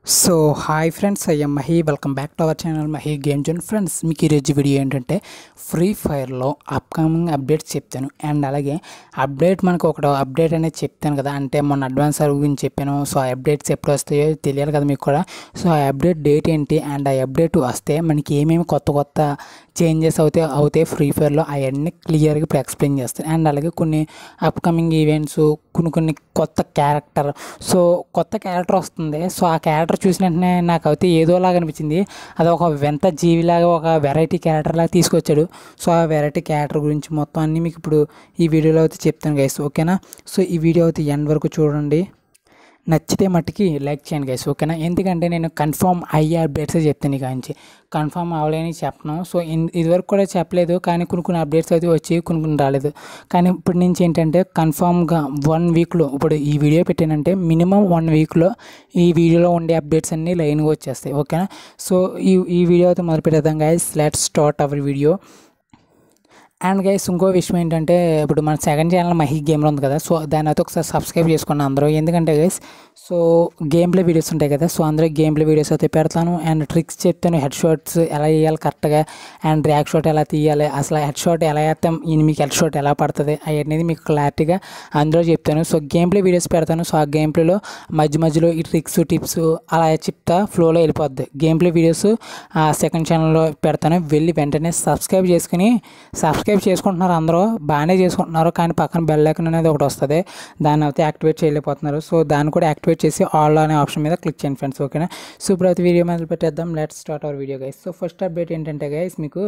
so hi friends I'm Mahi welcome back to our channel Mahi game zone friends మీకు ఈరోజు video ఏంటంటే free ఫైర్లో upcoming updates చెప్తాను and అలాగే అప్డేట్ మనకు ఒక అప్డేట్ అనేది చెప్తాను కదా అంటే మొన్న అడ్వాన్స్ సర్వ్ గురించి చెప్పాను సో ఆ అప్డేట్స్ ఎప్పుడు వస్తాయో తెలియాలి కదా మీకు కూడా సో ఆ అప్డేట్ డేట్ ఏంటి అండ్ ఆ అప్డేట్ వస్తే మనకి ఏమేమి కొత్త కొత్త చేంజెస్ అవుతాయి అవుతాయి ఫ్రీ ఫైర్లో అవన్నీ క్లియర్గా ఇప్పుడు ఎక్స్ప్లెయిన్ చేస్తాను అండ్ అలాగే కొన్ని అప్కమింగ్ ఈవెంట్స్ కొన్ని కొన్ని కొత్త క్యారెక్టర్ సో కొత్త క్యారెక్టర్ వస్తుంది సో ఆ క్యారెక్టర్ చూసిన వెంటనే నాకు అయితే ఏదోలాగా అనిపించింది అది ఒక వింత జీవిలాగా ఒక వెరైటీ క్యారెక్టర్ లాగా తీసుకొచ్చాడు సో ఆ వెరైటీ క్యారెక్టర్ గురించి మొత్తం అన్నీ మీకు ఇప్పుడు ఈ వీడియోలో అయితే చెప్తాను గైస్ ఓకేనా సో ఈ వీడియో అయితే ఎండ్ వరకు చూడండి నచ్చితే మట్టుకి లైక్ చేయండి గైస్ ఓకేనా ఎందుకంటే నేను కన్ఫర్మ్ అయ్యే అప్డేట్స్ చెప్తాను ఇక నుంచి కన్ఫర్మ్ అవ్వలేని చెప్పను సో ఇన్ ఇదివరకు కూడా చెప్పలేదు కానీ కొన్ని కొన్ని అప్డేట్స్ అయితే వచ్చి కొన్ని కొన్ని రాలేదు కానీ ఇప్పటి నుంచి ఏంటంటే కన్ఫామ్గా వన్ వీక్లో ఇప్పుడు ఈ వీడియో పెట్టానంటే మినిమం వన్ వీక్లో ఈ వీడియోలో ఉండే అప్డేట్స్ అన్నీ లైన్గా వచ్చేస్తాయి ఓకేనా సో ఈ ఈ వీడియో అయితే మొదలు పెట్టేద్దాం guys let start our video and guys ఇంకో విషయం ఏంటంటే ఇప్పుడు మన సెకండ్ ఛానల్ మహి గేమ్లో ఉంది కదా సో దాని అయితే ఒకసారి సబ్స్క్రైబ్ చేసుకోండి అందరూ ఎందుకంటే guys so game play videos ఉంటాయి కదా సో అందరూ గేమ్ ప్లే వీడియోస్ అయితే పెడతాను అండ్ ట్రిక్స్ చెప్తాను హెడ్ షాట్స్ ఎలా వేయాలి కరెక్ట్గా అండ్ ర్యాక్ షాట్ ఎలా తీయాలి అసలు హెడ్ షాట్ ఎలా వేస్తాం ఇది మీకు హెడ్ షాట్ ఎలా పడుతుంది అనేది మీకు క్లారిటీగా అందులో చెప్తాను సో గేమ్ ప్లే వీడియోస్ పెడతాను సో ఆ గేమ్ ప్లేలో మధ్య మధ్యలో ఈ ట్రిక్స్ టిప్స్ అలా చెప్తా ఫ్లోలో వెళ్ళిపోద్ది గేమ్ ప్లే వీడియోస్ ఆ సెకండ్ ఛానల్లో పెడతాను వెళ్ళి వెంటనే సబ్స్క్రైబ్ చేసుకుని సబ్స్క్రైబ్ చేసుకుంటున్నారు అందరూ బాగానే చేసుకుంటున్నారు కానీ పక్కన బెల్ ఐకన్ అనేది ఒకటి వస్తుంది దాన్ని అయితే యాక్టివేట్ చేయలేకపోతున్నారు సో దాన్ని కూడా యాక్టివేట్ చేసి ఆల్ అనే ఆప్షన్ మీద క్లిక్ చేయండి ఫ్రెండ్స్ ఓకేనా సో ఇప్పుడు అయితే వీడియో మొదలు పెట్టేద్దాం let start our video guys so first update ఏంటంటే గైస్ మీకు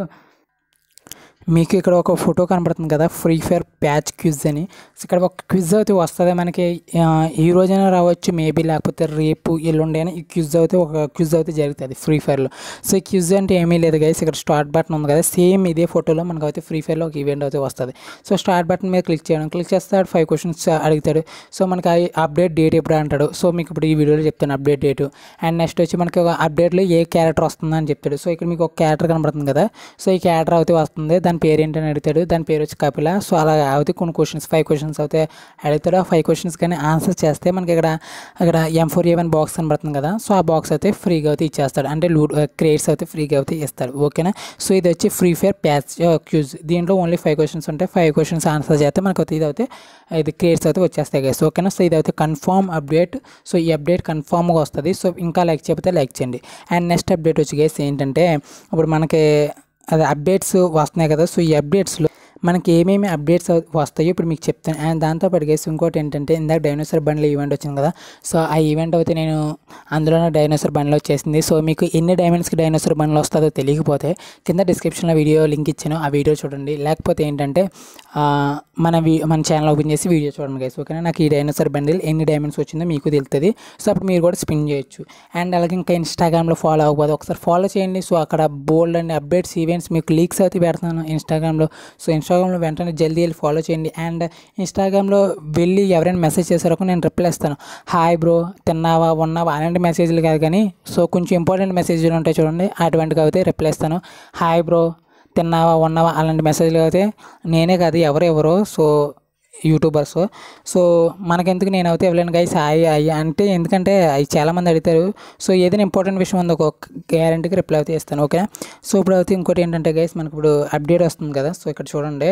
మీకు ఇక్కడ ఒక ఫోటో కనబడుతుంది కదా ఫ్రీ ఫైర్ ప్యాచ్ క్విజ్ అని సో ఇక్కడ ఒక క్విజ్ అయితే వస్తుంది మనకి ఆ, ఈ రోజైనా రావచ్చు మేబీ లేకపోతే రేపు ఎల్లుండి అయినా ఈ క్విజ్ అయితే ఒక క్విజ్ అయితే జరుగుతుంది ఫ్రీ ఫైర్లో సో ఈ క్విజ్ అంటే ఏమీ లేదు గైస్ ఇక్కడ స్టార్ట్ బటన్ ఉంది కదా సేమ్ ఇదే ఫోటోలో మనకు అయితే ఫ్రీ ఫైర్లో ఒక ఈవెంట్ అయితే వస్తుంది సో స్టార్ట్ బటన్ మీద క్లిక్ చేయడం క్లిక్ చేస్తే ఫైవ్ క్వశ్చన్స్ అడుగుతాడు సో మనకి ఆ అప్డేట్ డేట్ ఎప్పుడు అంటాడు సో మీకు ఇప్పుడు ఈ వీడియోలో చెప్తాను అప్డేట్ డేట్ అండ్ నెక్స్ట్ వచ్చి మనకి ఒక అప్డేట్లో ఏ క్యారెక్టర్ వస్తుందని చెప్తాడు సో ఇక్కడ మీకు ఒక క్యారెక్టర్ కనబడుతుంది కదా సో ఈ క్యారెక్టర్ అయితే వస్తుంది దాని పేరు ఏంటని అడుగుతాడు దాని పేరు వచ్చి కపిల సో అలా అయితే కొన్ని క్వశ్చన్స్ ఫైవ్ క్వశ్చన్స్ అయితే అడుగుతాడు ఆ ఫైవ్ క్వశ్చన్స్ కానీ ఆన్సర్ చేస్తే మనకి ఇక్కడ అక్కడ M four A one box కనబడుతుంది కదా సో ఆ బాక్స్ అయితే ఫ్రీగా అయితే ఇచ్చేస్తాడు అంటే లూ క్రియేట్స్ అయితే ఫ్రీగా అయితే ఇస్తాడు ఓకేనా సో ఇది వచ్చి ఫ్రీ ఫైర్ ప్యాచ్ క్యూజ్ దీంట్లో ఓన్లీ ఫైవ్ క్వశ్చన్స్ ఉంటాయి ఫైవ్ క్వశ్చన్స్ ఆన్సర్ చేస్తే మనకు అయితే ఇది అయితే ఇది క్రియేట్స్ అయితే వచ్చేస్తాయి గైస్ ఓకేనా సో ఇది అయితే కన్ఫర్మ్ అప్డేట్ సో ఈ అప్డేట్ కన్ఫామ్గా వస్తుంది సో ఇంకా లైక్ చెప్తే లైక్ చేయండి అండ్ నెక్స్ట్ అప్డేట్ వచ్చి గైస్ ఏంటంటే ఇప్పుడు మనకి అది అప్డేట్స్ వస్తున్నాయి కదా సో ఈ అప్డేట్స్లో మనకి ఏమేమి అప్డేట్స్ వస్తాయో ఇప్పుడు మీకు చెప్తాను అండ్ దాంతోపాటు గేసి ఇంకోటి ఏంటంటే ఇందాక డైనోసార్ బండ్లో ఈవెంట్ వచ్చింది కదా సో ఆ ఈవెంట్ అయితే నేను అందులోనే డైనోసార్ బండ్లో వచ్చేసింది సో మీకు ఎన్ని డైమండ్స్కి డైనోసార్ బండ్లో వస్తుందో తెలియకపోతే కింద డిస్క్రిప్షన్లో వీడియో లింక్ ఇచ్చాను ఆ వీడియో చూడండి లేకపోతే ఏంటంటే ఆ, మన వీ మన ఛానల్ ఓపెన్ చేసి వీడియో చూడండి గైస్ ఓకేనా నాకు ఈ డైనోసార్ బండిల్ ఎన్ని డైమండ్స్ వచ్చిందో మీకు తెలుస్తుంది సో అప్పుడు మీరు కూడా స్పిన్ చేయొచ్చు అండ్ అలాగే ఇంకా ఇన్స్టాగ్రామ్లో ఫాలో అవ్వకపోతే ఒకసారి ఫాలో చేయండి సో అక్కడ బోల్డ్ అండ్ అప్డేట్స్ ఈవెంట్స్ మీకు లీక్స్ అయితే పెడతాను ఇన్స్టాగ్రామ్లో సో ఇన్స్టాగ్రామ్లో వెంటనే జల్దీ వెళ్ళి ఫాలో చేయండి అండ్ ఇన్స్టాగ్రామ్లో వెళ్ళి ఎవరైనా మెసేజ్ చేశారో నేను రిప్లై ఇస్తాను హాయ్ బ్రో తిన్నావా ఉన్నావా అలాంటి మెసేజ్లు కాదు కానీ సో కొంచెం ఇంపార్టెంట్ మెసేజ్లు ఉంటాయి చూడండి అటువంటివి అయితే రిప్లై ఇస్తాను హాయ్ బ్రో తిన్నావా ఉన్నావా అలాంటి మెసేజ్లు అయితే నేనే కాదు ఎవరెవరో సో యూట్యూబర్స్ సో మనకెందుకు నేను అయితే ఇవ్వలేను గైస్ హాయ్ హాయ్ అంటే ఎందుకంటే అవి చాలామంది అడుగుతారు సో ఏదైనా ఇంపార్టెంట్ విషయం ఉంది ఒక గ్యారంటీకి రిప్లై అయితే ఇస్తాను ఓకే సో ఇప్పుడు అయితే ఇంకోటి ఏంటంటే గైస్ మనకి ఇప్పుడు అప్డేట్ వస్తుంది కదా సో ఇక్కడ చూడండి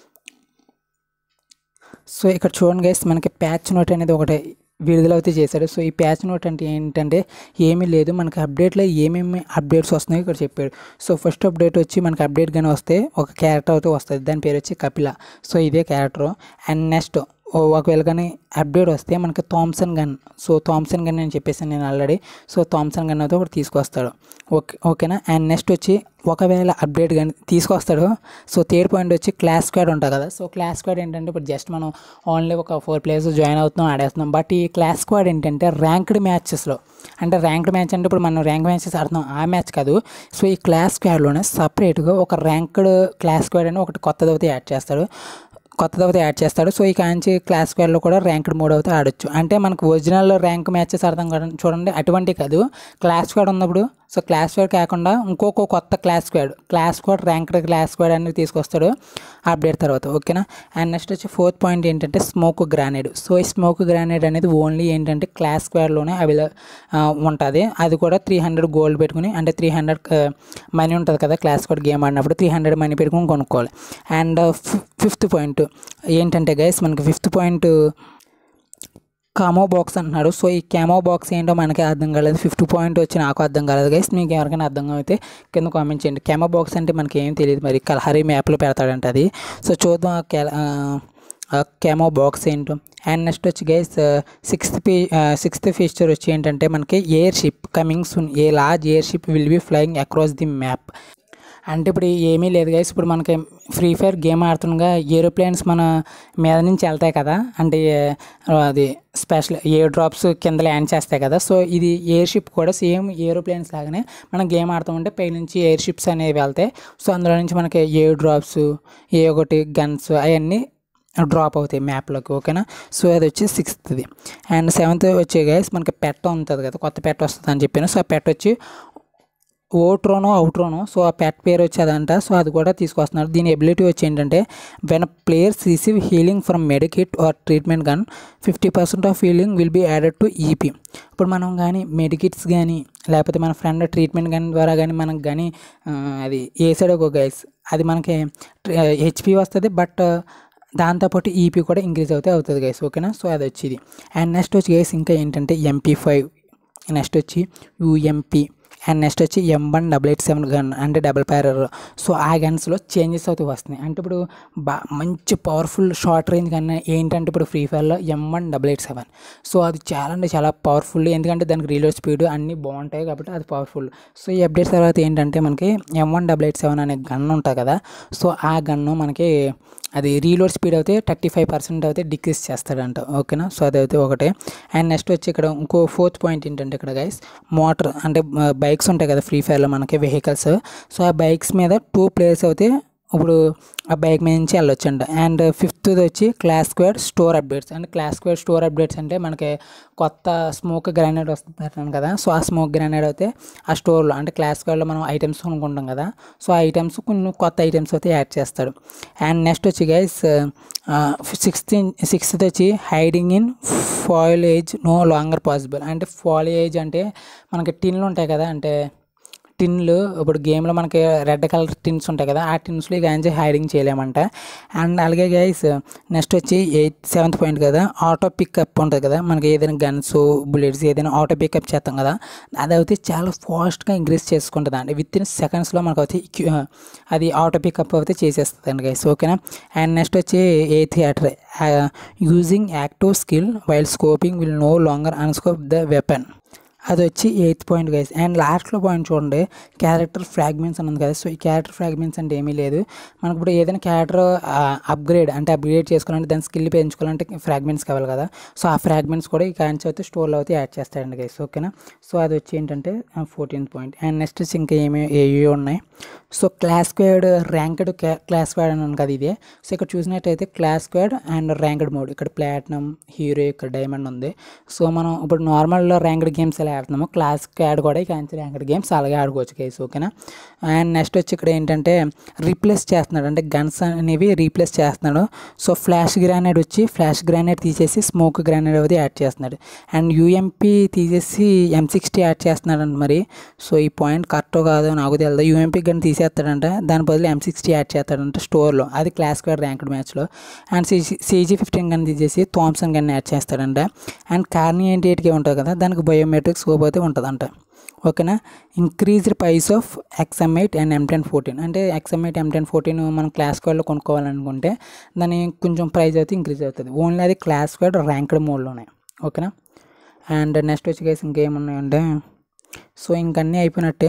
సో ఇక్కడ చూడండి గైస్ మనకి ప్యాచ్ నోట్ అనేది ఒకటి విడుదల అయితే చేశాడు సో ఈ ప్యాచ్ నోట్ అంటే ఏంటంటే ఏమీ లేదు మనకి అప్డేట్లో ఏమేమి అప్డేట్స్ వస్తున్నాయో ఇక్కడ చెప్పాడు సో ఫస్ట్ అప్డేట్ వచ్చి మనకి అప్డేట్ కానీ వస్తే ఒక క్యారెక్టర్ అయితే వస్తుంది దాని పేరు వచ్చి కపిల సో ఇదే క్యారెక్టర్ అండ్ నెక్స్ట్ ఒకవేళ కానీ అప్డేట్ వస్తే మనకి Thompson gun so Thompson gun అని చెప్పేసి నేను ఆల్రెడీ సో థామ్సన్ గన్ అయితే ఒకటి తీసుకొస్తాడు ఓకే ఓకేనా అండ్ నెక్స్ట్ వచ్చి ఒకవేళ అప్డేట్ కానీ తీసుకొస్తాడు సో థర్డ్ పాయింట్ వచ్చి క్లాస్ స్క్వాడ్ ఉంటుంది కదా సో క్లాస్ స్క్వాడ్ ఏంటంటే ఇప్పుడు జస్ట్ మనం ఓన్లీ ఒక ఫోర్ ప్లేయర్స్ జాయిన్ అవుతున్నాం ఆడేస్తున్నాం బట్ ఈ క్లాస్ స్క్వాడ్ ఏంటంటే ర్యాంక్డ్ మ్యాచెస్లో అంటే ర్యాంక్డ్ మ్యాచ్ అంటే ఇప్పుడు మనం ర్యాంక్ మ్యాచెస్ ఆడుతున్నాం ఆ మ్యాచ్ కాదు సో ఈ క్లాస్ స్క్వాడ్లోనే సపరేట్గా ఒక ర్యాంక్డ్ క్లాస్ స్క్వాడ్ అని ఒకటి కొత్తది అయితే యాడ్ చేస్తాడు కొత్తది అయితే యాడ్ చేస్తాడు సో ఈ కాంచి క్లాస్ స్క్వేర్లో కూడా ర్యాంక్డ్ మోడ్ అయితే ఆడొచ్చు అంటే మనకు ఒరిజినల్ ర్యాంక్ మ్యాచెస్ అర్థం కాదు చూడండి అటువంటి కాదు క్లాస్ స్క్వాడ్ ఉన్నప్పుడు సో క్లాస్ స్క్వాడ్ కాకుండా ఇంకొక కొత్త clash squad clash squad ranked clash squad అనేది తీసుకొస్తాడు అప్డేట్ తర్వాత ఓకేనా అండ్ నెక్స్ట్ వచ్చి ఫోర్త్ పాయింట్ ఏంటంటే స్మోక్ గ్రానేడ్ సో ఈ స్మోక్ గ్రానేడ్ అనేది ఓన్లీ ఏంటంటే క్లాస్ స్క్వాడ్లోనే అవైల ఉంటుంది అది కూడా త్రీ హండ్రెడ్ గోల్డ్ పెట్టుకుని అంటే త్రీ హండ్రెడ్ మనీ ఉంటుంది కదా క్లాస్ స్క్వాడ్ గేమ్ ఆడినప్పుడు త్రీ హండ్రెడ్ మనీ పెట్టుకుని కొనుక్కోవాలి అండ్ ఫిఫ్త్ పాయింట్ ఏంటంటే గైస్ మనకి ఫిఫ్త్ పాయింట్ కామో బాక్స్ అంటున్నాడు సో ఈ క్యామో బాక్స్ ఏంటో మనకి అర్థం కాలేదు ఫిఫ్టీ పాయింట్ వచ్చి నాకు అర్థం కాలేదు గైస్ మీకు ఎవరికైనా అర్థం అయితే కింద కామెంట్ చేయండి క్యామో బాక్స్ అంటే మనకి ఏం తెలియదు మరి కలహరీ మ్యాప్లో పెడతాడంట అది సో చూద్దాం ఆ కెల క్యామో బాక్స్ ఏంటో అండ్ నెక్స్ట్ వచ్చి గైస్ సిక్స్త్ పీ సిక్స్త్ ఫీచర్ వచ్చి ఏంటంటే మనకి airship coming soon a large airship will be flying across the map అంటే ఇప్పుడు ఏమీ లేదు గైస్ ఇప్పుడు మనకి ఫ్రీ ఫైర్ గేమ్ ఆడుతుండగా ఏరోప్లేన్స్ మన మీద నుంచి వెళ్తాయి కదా అంటే అది స్పెషల్ ఎయిర్ డ్రాప్స్ కింద ల్యాండ్ చేస్తాయి కదా సో ఇది ఎయిర్ షిప్ కూడా సేమ్ ఏరోప్లేన్స్ లాగానే మనం గేమ్ ఆడుతుంటే పై నుంచి ఎయిర్ షిప్స్ అనేవి వెళ్తాయి సో అందులో నుంచి మనకి ఎయిర్ డ్రాప్స్ ఏ ఒకటి గన్స్ అవన్నీ డ్రాప్ అవుతాయి మ్యాప్లోకి ఓకేనా సో అది వచ్చి సిక్స్త్ది అండ్ సెవెంత్ వచ్చే గైస్ మనకి పెట్ట ఉంటుంది కదా కొత్త పెట్ట వస్తుంది అని చెప్పాను సో ఆ పెట్ట వచ్చి ఓట్రోనో అవుట్రోనో సో ఆ పెట్ పేరు వచ్చి అదంట సో అది కూడా తీసుకొస్తున్నారు దీని ఎబిలిటీ వచ్చి ఏంటంటే when players receive healing from medikit or treatment gun fifty percent of healing will be added to EP ఇప్పుడు మనం కానీ మెడికిట్స్ కానీ లేకపోతే మన ఫ్రెండ్ ట్రీట్మెంట్ కానీ ద్వారా కానీ మనకు కానీ అది వేసాడు ఒక గైస్ అది మనకి హెచ్పి వస్తుంది బట్ దాంతోపాటు ఈపీ కూడా ఇంక్రీజ్ అవుతే అవుతుంది గైస్ ఓకేనా సో అది వచ్చేది అండ్ నెక్స్ట్ వచ్చి గైస్ ఇంకా ఏంటంటే ఎంపీ ఫైవ్ నెక్స్ట్ వచ్చి యూఎంపీ అండ్ నెక్స్ట్ వచ్చి M one double eight seven gun అంటే డబల్ ప్యారర్ సో ఆ గన్స్లో చేంజెస్ అవుతూ వస్తున్నాయి అంటే ఇప్పుడు బా మంచి పవర్ఫుల్ షార్ట్ రేంజ్ గన్ ఏంటంటే ఇప్పుడు ఫ్రీ ఫైర్లో M one double eight seven so అది చాలా అంటే చాలా పవర్ఫుల్ ఎందుకంటే దానికి రీలోడ్ స్పీడ్ అన్నీ బాగుంటాయి కాబట్టి అది పవర్ఫుల్ సో ఈ అప్డేట్స్ తర్వాత ఏంటంటే మనకి M one double eight seven అనే గన్ ఉంటుంది కదా సో ఆ గన్ను మనకి అది రీలోడ్ స్పీడ్ అయితే థర్టీ ఫైవ్ పర్సెంట్ అయితే డిక్రీస్ చేస్తాడంట ఓకేనా సో అదైతే ఒకటే అండ్ నెక్స్ట్ వచ్చి ఇక్కడ ఇంకో ఫోర్త్ పాయింట్ ఏంటంటే ఇక్కడ గైస్ మోటార్ అంటే బైక్స్ ఉంటాయి కదా ఫ్రీ ఫైర్లో మనకి వెహికల్స్ సో ఆ బైక్స్ మీద టూ ప్లేయర్స్ అయితే ఇప్పుడు ఆ బైక్ మీద నుంచి వెళ్ళొచ్చండి అండ్ ఫిఫ్త్ వచ్చి clash square store updates and clash square store updates అంటే మనకి కొత్త స్మోక్ గ్రానైడ్ వస్తుంది కదా సో ఆ స్మోక్ గ్రానైడ్ అయితే ఆ స్టోర్లో అంటే క్లాస్ స్క్వేర్లో మనం ఐటమ్స్ కొనుక్కుంటాం కదా సో ఆ ఐటమ్స్ కొన్ని కొత్త ఐటమ్స్ అయితే యాడ్ చేస్తాడు అండ్ నెక్స్ట్ వచ్చి గైస్ సిక్స్త్ సిక్స్త్ వచ్చి hiding in foliage no longer possible అంటే ఫాయిలేజ్ అంటే మనకి టిన్లు ఉంటాయి కదా అంటే టిన్లు ఇప్పుడు గేమ్లో మనకి రెడ్ కలర్ టిన్స్ ఉంటాయి కదా ఆ టిన్స్లో ఇక నుంచి హైడింగ్ చేయలేమంట అండ్ అలాగే గైస్ నెక్స్ట్ వచ్చి ఎయిత్ సెవెంత్ పాయింట్ కదా ఆటో పికప్ ఉంటుంది కదా మనకి ఏదైనా గన్స్ బుల్లెట్స్ ఏదైనా ఆటో పికప్ చేస్తాం కదా అది అయితే చాలా ఫాస్ట్గా ఇంక్రీజ్ చేసుకుంటుంది అండి విత్ ఇన్ సెకండ్స్లో మనకు అయితే అది ఆటో పికప్ అయితే చేసేస్తుంది అండి గైస్ ఓకేనా అండ్ నెక్స్ట్ వచ్చి ఎయిత్ థియేటర్ using active skill while scoping will no longer unscope the weapon అది వచ్చి ఎయిత్ పాయింట్ గైస్ అండ్ లాస్ట్లో పాయింట్ చూడండి క్యారెక్టర్ ఫ్రాగ్మెంట్స్ అన్నది కదా సో ఈ క్యారెక్టర్ ఫ్రాగ్మెంట్స్ అంటే ఏమీ లేదు మనకు ఇప్పుడు ఏదైనా క్యారెక్టర్ అప్గ్రేడ్ అంటే అప్గ్రేడ్ చేసుకోవాలంటే దాని స్కిల్ పెంచుకోవాలంటే ఫ్రాగ్మెంట్స్ కావాలి కదా సో ఆ ఫ్రాగ్మెంట్స్ కూడా ఈ క్యాన్స్ అయితే స్టోర్లో అయితే యాడ్ చేస్తారండి గైస్ ఓకేనా సో అది వచ్చి ఏంటంటే ఫోర్టీన్త్ పాయింట్ అండ్ నెక్స్ట్ ఇంకా ఏమి ఏవి ఉన్నాయి so clash squad ranked clash squad అని కదా ఇదే సో ఇక్కడ చూసినట్టయితే clash squad and ranked mode ఇక్కడ ప్లాటినం హీరో ఇక్కడ డైమండ్ ఉంది సో మనం ఇప్పుడు నార్మల్లో ర్యాంక్డ్ గేమ్స్ ఎలా ఆడుతున్నామో క్లాస్ స్క్వాడ్ కూడా ఈ క్యాన్సిల్ ర్యాంక్డ్ గేమ్స్ అలాగే ఆడుకోవచ్చు గైస్ ఓకేనా అండ్ నెక్స్ట్ వచ్చి ఇక్కడ ఏంటంటే రీప్లేస్ చేస్తున్నాడు అంటే గన్స్ అనేవి రీప్లేస్ చేస్తున్నాడు సో ఫ్లాష్ గ్రానైడ్ వచ్చి ఫ్లాష్ గ్రానైడ్ తీసేసి స్మోక్ గ్రానైడ్ అనేది యాడ్ చేస్తున్నాడు అండ్ యూఎంపీ తీసేసి ఎం సిక్స్టీ యాడ్ చేస్తున్నాడు అంట మరి సో ఈ పాయింట్ కరెక్ట్ కాదో నాకు తెలియదు యూఎంపీ గన్ తీసేస్తాడంట దాని బదులు ఎం సిక్స్టీ యాడ్ చేస్తాడంట స్టోర్లో అది క్లాస్ స్క్వేర్ ర్యాంక్డ్ మ్యాచ్లో and CG CG fifteen gun తీసేసి థామ్సన్ గన్ యాడ్ చేస్తాడంట అండ్ కార్నీ ఎయిటీ ఎయిట్కి ఉంటుంది కదా దానికి బయోమెట్రిక్ స్కోప్ అయితే ఉంటుందంట ఓకేనా increased price of XM eight and M ten fourteen అంటే XM eight M ten fourteen మనం క్లాస్ స్క్వేడ్లో కొనుక్కోవాలనుకుంటే దాని కొంచెం ప్రైస్ అయితే ఇంక్రీజ్ అవుతుంది ఓన్లీ అది క్లాస్ స్క్వేడ్ ర్యాంక్డ్ మోడ్లోనే ఓకేనా అండ్ నెక్స్ట్ వచ్చి గైస్ ఇంకేమున్నాయంటే సో ఇంకన్నీ అయిపోయినట్టే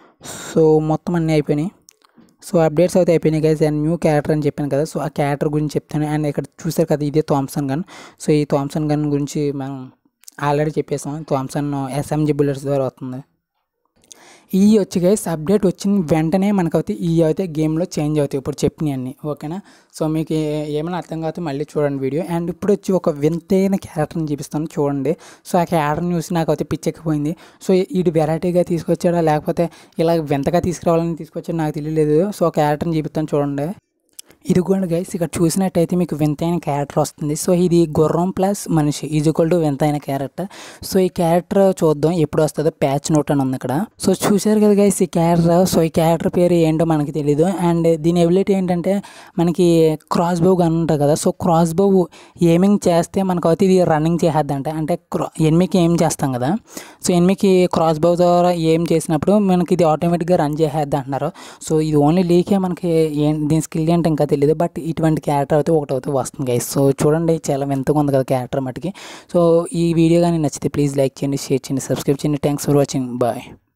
సో మొత్తం అన్నీ అయిపోయినాయి సో అప్డేట్స్ అయితే అయిపోయినాయి గైస్ అండ్ న్యూ క్యారెక్టర్ అని చెప్పాను కదా సో ఆ క్యారెక్టర్ గురించి చెప్తాను అండ్ ఇక్కడ చూసారు కదా ఇదే థామ్సన్ గన్ సో ఈ థామ్సన్ గన్ గురించి మనం ఆల్రెడీ చెప్పేసాం థామ్సన్ ఎస్ఎంజి బుల్లెట్స్ ద్వారా వస్తుంది ఈ వచ్చి గైస్ అప్డేట్ వచ్చిన వెంటనే మనకైతే ఈ అయితే గేమ్లో చేంజ్ అవుతాయి ఇప్పుడు చెప్పినవన్నీ ఓకేనా సో మీకు ఏ- ఏమైనా అర్థం కాకపోతే మళ్ళీ చూడండి వీడియో అండ్ ఇప్పుడు వచ్చి ఒక వింతైన క్యారెక్టర్ని చూపిస్తాను చూడండి సో ఆ క్యారెక్టర్ని చూసి నాకు అయితే పిచ్చెక్కిపోయింది సో ఇది వెరైటీగా తీసుకొచ్చాడా లేకపోతే ఇలా వింతగా తీసుకురావాలని తీసుకొచ్చాడు నాకు తెలియలేదు సో ఆ క్యారెక్టర్ని చూపిస్తాను చూడండి ఇదిగోండి గైస్ ఇక్కడ చూసినట్టయితే మీకు వింతైన క్యారెక్టర్ వస్తుంది సో ఇది గుర్రం ప్లస్ మనిషి ఈజ్ ఈక్వల్ టు వింతైన క్యారెక్టర్ సో ఈ క్యారెక్టర్ చూద్దాం ఎప్పుడు వస్తుందో ప్యాచ్ నోట్ అని ఉంది ఇక్కడ సో చూశారు కదా గైస్ ఈ క్యారెక్టర్ సో ఈ క్యారెక్టర్ పేరు ఏంటో మనకి తెలియదు అండ్ దీని ఎబిలిటీ ఏంటంటే మనకి క్రాస్ బౌ గన్ ఉంటుంది కదా సో క్రాస్ బౌ ఏమింగ్ చేస్తే మనకు అయితే ఇది రన్నింగ్ చేసేద్దంట అంటే ఎనిమికి ఏం చేస్తాం కదా సో ఎనిమికి క్రాస్ బౌ ద్వారా ఏం చేసినప్పుడు మనకి ఇది ఆటోమేటిక్గా రన్ చేసేద్ది అంటున్నారు సో ఇది ఓన్లీ లీకే మనకి ఏం దీని స్కిల్ ఏంటో ఇంకా తెలియదు బట్ ఇటువంటి క్యారెక్టర్ అయితే ఒకటి అయితే వస్తుంది గైస్ సో చూడండి చాలా వింతగా ఉంది కదా క్యారెక్టర్ మటుకి సో ఈ వీడియో కానీ నచ్చితే ప్లీజ్ లైక్ చేయండి షేర్ చేయండి సబ్స్క్రైబ్ చేయండి థ్యాంక్స్ ఫర్ వాచింగ్ బాయ్